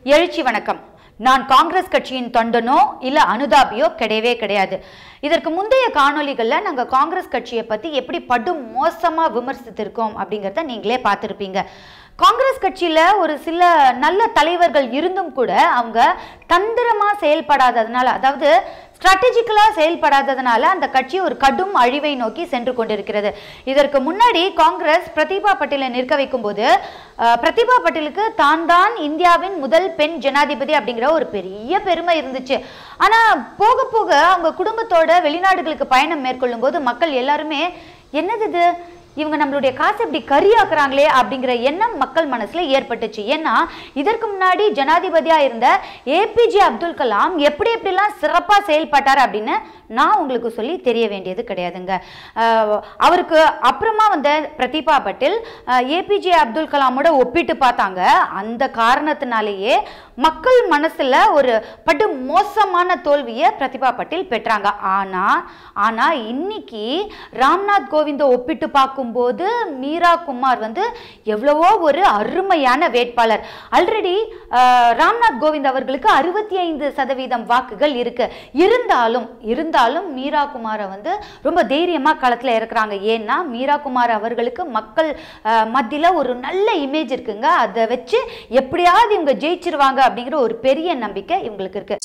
எழுச்சி வணக்கம் நான் காங்கிரஸ் கட்சியின் தொண்டனோ இல்ல அனுதாபியோ கிடையவே கிடையாது இதற்கு முந்தைய காணொளிகள்ல நாங்க காங்கிரஸ் கட்சியை பத்தி எப்படி படு மோசமா விமர்சித்திருக்கோம் அப்படிங்கறத நீங்களே பார்த்திருப்பீங்க காங்கிரஸ் கட்சியில ஒரு சில நல்ல தலைவர்கள் இருந்தும் கூட அவங்க தந்திரமா செயல்படாததுனால அதாவது ஸ்ட்ராட்டஜிக்கலாக செயல்படாததுனால அந்த கட்சி ஒரு கடும் அழிவை நோக்கி சென்று கொண்டிருக்கிறது இதற்கு முன்னாடி காங்கிரஸ் பிரதிபா பட்டேலை நிற்க வைக்கும்போது அஹ், பிரதிபா பட்டேலுக்கு தான் தான் இந்தியாவின் முதல் பெண் ஜனாதிபதி அப்படிங்கிற ஒரு பெரிய பெருமை இருந்துச்சு ஆனா போக போக அவங்க குடும்பத்தோட வெளிநாடுகளுக்கு பயணம் மேற்கொள்ளும் போது மக்கள் எல்லாருமே என்னது இது இவங்க நம்மளுடைய காசை இப்படி கரியாக்குறாங்களே அப்படிங்கிற எண்ணம் மக்கள் மனசுல ஏற்பட்டுச்சு ஏன்னா இதற்கு முன்னாடி ஜனாதிபதியா இருந்த ஏபிஜே அப்துல் கலாம் எப்படி எப்படிலாம் சிறப்பா செயல்பட்டார் அப்படின்னு நான் உங்களுக்கு சொல்லி தெரிய வேண்டியது கிடையாதுங்க அஹ் அவருக்கு அப்புறமா வந்த பிரதிபா பட்டேல் ஏபிஜே அப்துல் கலாமோட ஒப்பிட்டு பார்த்தாங்க அந்த காரணத்தினாலேயே மக்கள் மனசுல ஒரு படு மோசமான தோல்வியை பிரதிபா பட்டேல் பெற்றாங்க ஆனா ஆனா இன்னைக்கு ராம்நாத் கோவிந்த ஒப்பிட்டு பார்க்கும்போது மீரா குமார் வந்து எவ்வளவோ ஒரு அருமையான வேட்பாளர் ஆல்ரெடி ராம்நாத் கோவிந்த் அவர்களுக்கு அறுபத்தி ஐந்து சதவீதம் வாக்குகள் இருக்கு இருந்தாலும் இருந்தாலும் மீரா குமாரை வந்து ரொம்ப தைரியமா களத்துல இறக்குறாங்க ஏன்னா மீரா குமார் அவர்களுக்கு மக்கள் அஹ், மத்தியில ஒரு நல்ல இமேஜ் இருக்குங்க அதை வச்சு எப்படியாவது இவங்க ஜெயிச்சிருவாங்க அப்படிங்கிற ஒரு பெரிய நம்பிக்கை இவங்களுக்கு இருக்கு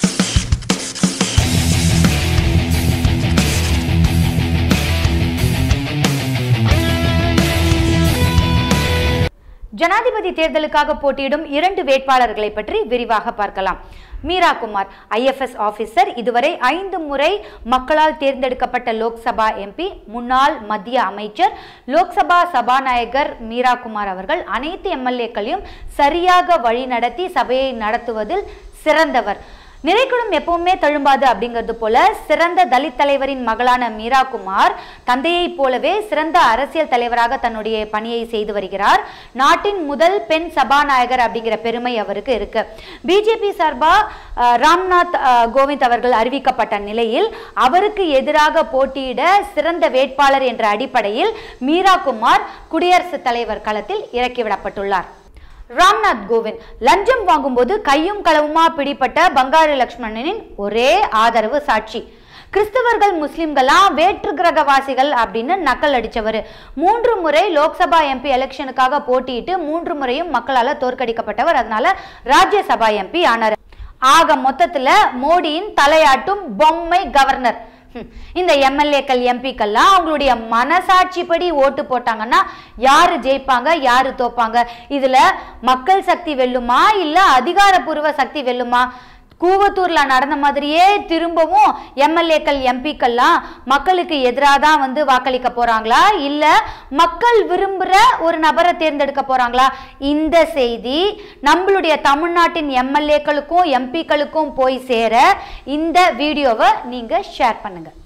ஜனாதிபதி தேர்தலுக்காக போட்டியிடும் இரண்டு வேட்பாளர்களை பற்றி விரிவாக பார்க்கலாம் மீரா குமார் ஐஎஃப்எஸ் ஆபீசர் இதுவரை ஐந்து முறை மக்களால் தேர்ந்தெடுக்கப்பட்ட லோக்சபா எம்பி முன்னாள் மத்திய அமைச்சர் லோக்சபா சபாநாயகர் மீரா குமார் அவர்கள் அனைத்து எம்எல்ஏக்களையும் சரியாக வழிநடத்தி சபையை நடத்துவதில் சிறந்தவர் நிறைக்குடம் எப்பவுமே தழும்பாது அப்படிங்கிறது போல சிறந்த தலித் தலைவரின் மகளான மீரா குமார் தந்தையைப் போலவே சிறந்த அரசியல் தலைவராக தன்னுடைய பணியை செய்து வருகிறார் நாட்டின் முதல் பெண் சபாநாயகர் அப்படிங்கிற பெருமை அவருக்கு இருக்கு பிஜேபி சார்பா அஹ், ராம்நாத் அஹ், கோவிந்த் அவர்கள் அறிவிக்கப்பட்ட நிலையில் அவருக்கு எதிராக போட்டியிட சிறந்த வேட்பாளர் என்ற அடிப்படையில் மீரா குமார் குடியரசுத் தலைவர் களத்தில் இறக்கிவிடப்பட்டுள்ளார் ராம்நாத் கோவிந்த் லஞ்சம் வாங்கும்போது கையும் களவுமா பிடிப்பட்ட பங்காரு லக்ஷ்மணனின் ஒரே ஆதரவு சாட்சி கிறிஸ்தவர்கள் முஸ்லிம்கள்லாம் வேற்று கிரகவாசிகள் அப்படின்னு நக்கல் அடிச்சவர் மூன்று முறை லோக்சபா எம்பி எலெக்ஷனுக்காக போட்டியிட்டு மூன்று முறையும் மக்களால தோற்கடிக்கப்பட்டவர் அதனால ராஜ்யசபா எம்பி ஆனார் ஆக மொத்தத்துல மோடியின் தலையாட்டும் பொம்மை கவர்னர் ஹம், இந்த எம்எல்ஏக்கள் எம்பிக்கள்லாம் அவங்களுடைய மனசாட்சிப்படி ஓட்டு போட்டாங்கன்னா யாரு ஜெயிப்பாங்க யாரு தோப்பாங்க இதுல மக்கள் சக்தி வெல்லுமா இல்ல அதிகாரப்பூர்வ சக்தி வெல்லுமா கூவத்தூர்ல நடந்த மாதிரியே திரும்பவும் எம்எல்ஏக்கள் எம்பிக்கள்லாம் மக்களுக்கு எதிராக தான் வந்து வாக்களிக்க போறாங்களா இல்ல மக்கள் விரும்புற ஒரு நபரை தேர்ந்தெடுக்க போறாங்களா இந்த செய்தி நம்மளுடைய தமிழ்நாட்டின் எம்எல்ஏக்களுக்கும் எம்பிக்களுக்கும் போய் சேர இந்த வீடியோவை நீங்க ஷேர் பண்ணுங்க